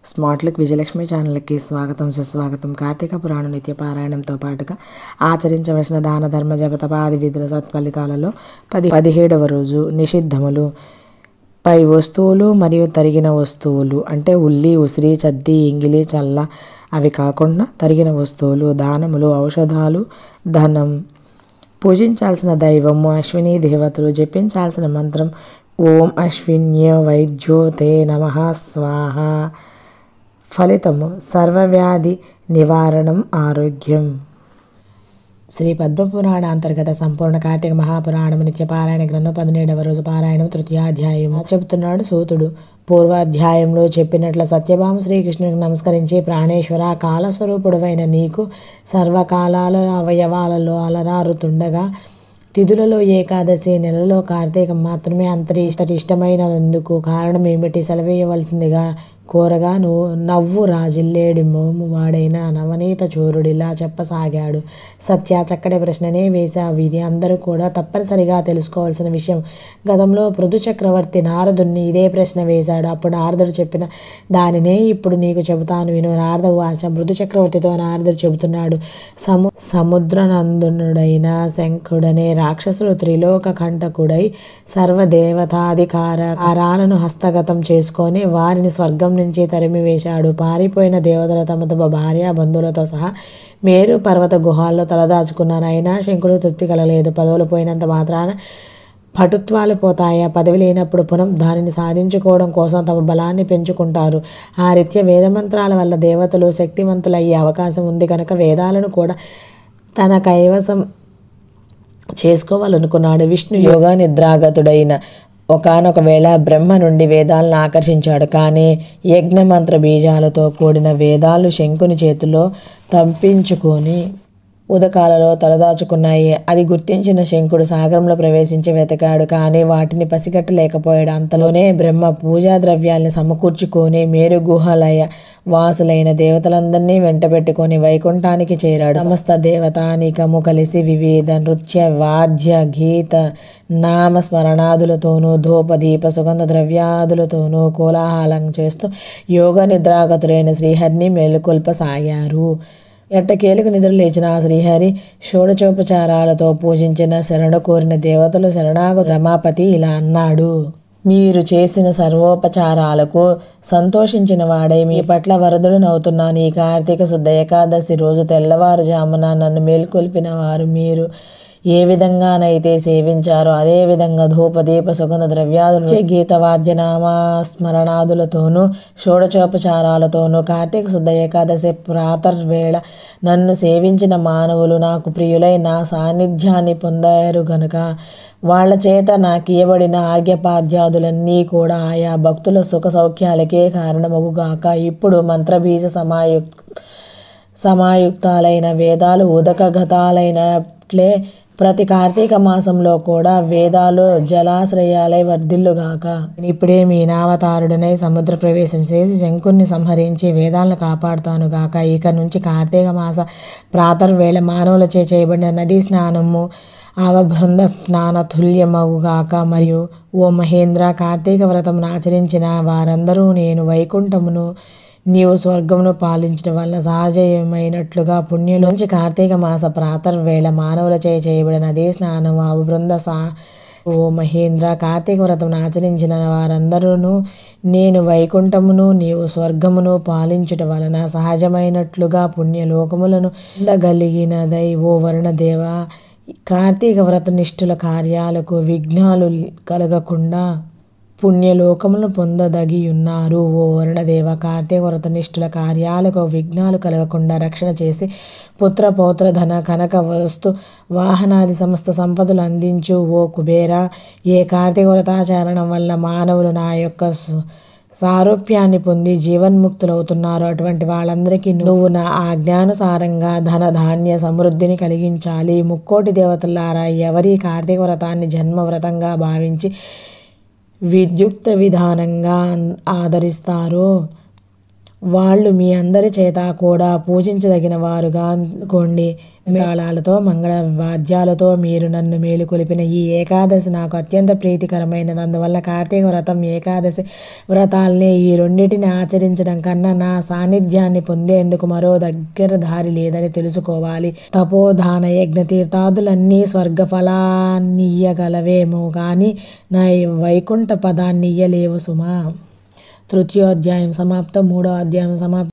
smart look Vijayalakshmi ఛానల్కి స్వాగతం సుస్వాగతం కార్తీక పురాణ నిత్య పారాయణంతో పాటుగా ఆచరించవలసిన దాన ధర్మ జపతపాది విధుల సత్ఫలితాలలో పది పదిహేడవ రోజు నిషిద్ధములు పై వస్తువులు మరియు తరిగిన వస్తువులు అంటే ఉల్లి ఉసిరి చద్ది ఇంగిలి చల్ల అవి కాకుండా తరిగిన వస్తువులు దానములు ఔషధాలు ధనం పూజించాల్సిన దైవము అశ్విని దేవతలు జపించాల్సిన మంత్రం ఓం అశ్విన్య వైద్యో తే నమ స్వాహ ఫలితము సర్వవ్యాధి నివారణం ఆరోగ్యం శ్రీ పద్మపురాణ అంతర్గత సంపూర్ణ కార్తీక మహాపురాణం నిత్య పారాయణ గ్రంథం పదిహేడవ రోజు పారాయణం తృతీయాధ్యాయం చెబుతున్నాడు సూతుడు పూర్వాధ్యాయంలో చెప్పినట్ల సత్యభామ శ్రీకృష్ణునికి నమస్కరించి ప్రాణేశ్వర కాలస్వరూపుడవైన నీకు సర్వకాలాల అవయవాలలో అలరారుతుండగా తిథులలో ఏకాదశి నెలలో కార్తీకం మాత్రమే అంతరి ఇష్టమైనందుకు కారణం ఏమిటి సెలవేయవలసిందిగా కోరగా నువ్వు నవ్వు రాజిల్లేడి మోము వాడైన నవనీత చోరుడిలా చెప్పసాగాడు సత్య చక్కటి ప్రశ్ననే వేశావు ఇది అందరూ కూడా తప్పనిసరిగా తెలుసుకోవాల్సిన విషయం గతంలో పృథు చక్రవర్తి నారదుని ఇదే ప్రశ్న వేశాడు అప్పుడు నారదుడు చెప్పిన దానినే ఇప్పుడు నీకు చెబుతాను విను నారద వాచ మృదు చక్రవర్తితో నారదుడు చెబుతున్నాడు సము సముద్రనందునుడైన శంఖుడనే రాక్షసుడు త్రిలోక కంటకుడై సర్వదేవతాధికారాలను హస్తగతం చేసుకొని వారిని స్వర్గం నుంచి తరిమివేశాడు పారిపోయిన దేవతలు తమ తమ భార్య బంధువులతో సహా మేరు పర్వత గుహాల్లో తలదాచుకున్నారు అయినా శంకుడు తృప్తి కలలేదు పదవులు పోయినంత మాత్రాన పటుత్వాలు పోతాయి ఆ పదవి లేనప్పుడు పునం దానిని సాధించుకోవడం కోసం తమ బలాన్ని పెంచుకుంటారు ఆ రీత్యా వేదమంత్రాల వల్ల దేవతలు శక్తివంతులయ్యే అవకాశం ఉంది కనుక వేదాలను కూడా తన కైవసం చేసుకోవాలనుకున్నాడు విష్ణు యోగా నిద్రాగతుడైన ఒకనొక వేళ బ్రహ్మ నుండి వేదాలను ఆకర్షించాడు కానీ యజ్ఞమంత్ర బీజాలతో కూడిన వేదాలు శంకుని చేతిలో తప్పించుకొని ఉదకాలలో తలదాచుకున్నాయి అది గుర్తించిన శంకుడు సాగరంలో ప్రవేశించి వెతకాడు కానీ వాటిని పసిగట్టలేకపోయాడు అంతలోనే బ్రహ్మ పూజా ద్రవ్యాల్ని సమకూర్చుకొని మేరు గుహలయ వాసులైన దేవతలందరినీ వెంటబెట్టుకొని వైకుంఠానికి చేరాడు సమస్త దేవతానికము కలిసి వివిధ నృత్య వాద్య గీత నామ స్మరణాదులతోనూ ధూప దీప సుగంధ ద్రవ్యాదులతోనూ కోలాహలం చేస్తూ యోగ నిద్రాగతులైన శ్రీహరిని మేలుకొల్పసాగారు ఎట్టకేలకు నిద్ర లేచిన ఆ శ్రీహరి షోడచోపచారాలతో పూజించిన శరణు కోరిన దేవతలు శరణాగు రమాపతి ఇలా అన్నాడు మీరు చేసిన సర్వోపచారాలకు సంతోషించిన వాడై మీ పట్ల వరదుడునవుతున్నాను ఈ కార్తీక శుద్ధ ఏకాదశి రోజు తెల్లవారుజామున నన్ను మేల్కొల్పిన వారు మీరు ఏ విధంగానైతే సేవించారో అదే విధంగా ధూపదీప సుగంధ ద్రవ్యాదులు గీత వాద్యనామ స్మరణాదులతోనూ షోడచోపచారాలతోనూ కార్తీక శుద్ధ ఏకాదశి ప్రాతర్వేళ నన్ను సేవించిన మానవులు నాకు ప్రియులై నా సాన్నిధ్యాన్ని పొందారు గనుక వాళ్ళ చేత నాకు ఇవ్వబడిన ఆర్ఘ్యపాద్యాదులన్నీ కూడా ఆయా భక్తుల సుఖ సౌఖ్యాలకే కారణమగుగాక ఇప్పుడు మంత్రబీజ సమాయుక్ సమాయుక్తాలైన వేదాలు ఉదకగతాలైనట్లే ప్రతి కార్తీక మాసంలో కూడా వేదాలు జలాశ్రయాలై వర్ధిల్లుగాక ఇప్పుడే మీ నావతారుడనై సముద్ర ప్రవేశం చేసి శంకుని సంహరించి వేదాలను కాపాడుతాను గాక ఇక నుంచి కార్తీక మాస ప్రాతర్వేళ మానవులచే చేయబడిన నదీ స్నానము అవబృంద స్నాన తుల్యమగుగాక మరియు ఓ మహేంద్ర కార్తీక వ్రతమును ఆచరించిన వారందరూ నేను వైకుంఠమును నీవు స్వర్గమును పాలించడం వల్ల సహజమైనట్లుగా పుణ్యులోంచి కార్తీక మాస ప్రాతర్వేళ మానవులచే చేయబడిన నదీ స్నానం అవబృంద సా ఓ మహేంద్ర కార్తీక వ్రతమును ఆచరించిన వారందరూ నేను వైకుంఠమును నీవు స్వర్గమును పాలించుట వలన సహజమైనట్లుగా పుణ్యలోకములను పొందగలిగినదై ఓ వరుణదేవ కార్తీక వ్రత నిష్ఠుల కార్యాలకు విఘ్నాలు కలగకుండా పుణ్యలోకములను పొందదగి ఉన్నారు ఓ వరుణదేవ కార్తీక వ్రత నిష్ఠుల కార్యాలకు విఘ్నాలు కలగకుండా రక్షణ చేసి పుత్ర పౌత్ర ధన కనక వస్తు వాహనాది సమస్త సంపదలు అందించు ఓ కుబేర ఏ కార్తీక వ్రతాచరణం వల్ల మానవులు నా యొక్క సారూప్యాన్ని పొంది జీవన్ముక్తులవుతున్నారు అటువంటి వాళ్ళందరికీ నువ్వు నా ఆజ్ఞానుసారంగా ధన ధాన్య సమృద్ధిని కలిగించాలి ముక్కోటి దేవతలారా ఎవరి కార్తీక వ్రతాన్ని జన్మ వ్రతంగా భావించి విద్యుక్త విధానంగా ఆదరిస్తారో వాళ్ళు మీ అందరి చేత కూడా పూజించదగిన వారుగా కొండి మేళాలతో మంగళ వాద్యాలతో మీరు నన్ను మేలుకొలిపిన ఈ ఏకాదశి నాకు అత్యంత ప్రీతికరమైనది అందువల్ల కార్తీక వ్రతం ఏకాదశి వ్రతాల్ని ఈ రెండింటిని ఆచరించడం కన్నా నా సాన్నిధ్యాన్ని పొందేందుకు మరో దగ్గర దారి లేదని తెలుసుకోవాలి తపోధాన యజ్ఞ తీర్థాదులన్నీ స్వర్గ ఫలాన్నియ్యగలవేమో కానీ నా ఈ వైకుంఠ పదాన్ని ఇయ్యలేవు సుమా తృతీయోధ్యాయం సమాప్తం మూడో అధ్యాయం సమాప్తం